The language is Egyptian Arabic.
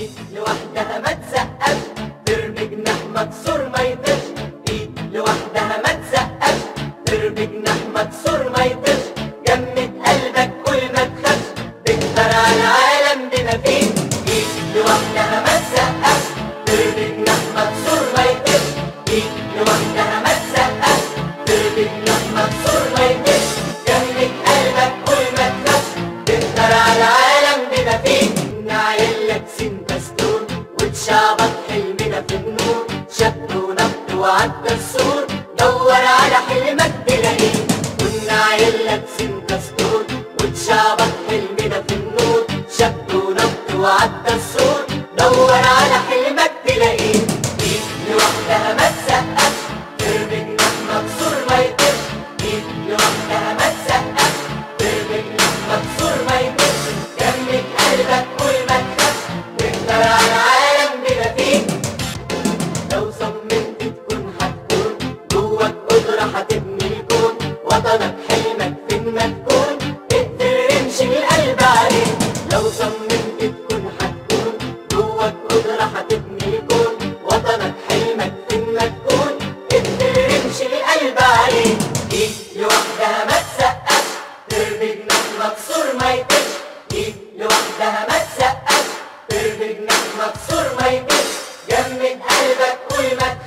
ايد لوحدها ما تسقفش ترمي جناح مكسور ما يطيرش ايد لوحدها ما تسقفش ترمي جناح مكسور ما يطيرش جمد قلبك كل ما تخافش تقدر على العالم بما فيه ايد لوحدها ما تسقفش ترمي جناح مكسور ما يطيرش ايد لوحدها ما تسقفش ترمي جناح مكسور ما يطيرش جمد قلبك كل ما تخافش تقدر على العالم بما فيه نعيل لابسين بستون وتشعبط حلمنا في النور شد ونبض وعدى السور دور على حلمك تلاقيه كنا عيل لابسين دستور وتشعبط حلمنا في النور شد ونبض وعدى السور دور على حلمك تلاقيه ايد لوحدها ما تسقفش ترمي جناح مكسور ما يطيرش ايد لوحدها ما تسقفش ترمي جناح مكسور ما يطيرش جمد قلبك كل ما تخافش تقدر على العالم بما فيه لو صممت تكون هتكون جواك قدرة هتبني الكون وطنك حلمك فين ما تكون اقدر امشي القلب عليه لو صممت تكون هتكون جواك قدرة هتبني الكون وطنك حلمك فين ما تكون اقدر امشي القلب عليه ايد لوحدها ما تسقفش ترمي جناح مكسور ما يطيرش ايد لوحدها ما تسقفش ترمي جناح مكسور ما يطيرش جمد قلبك كل ما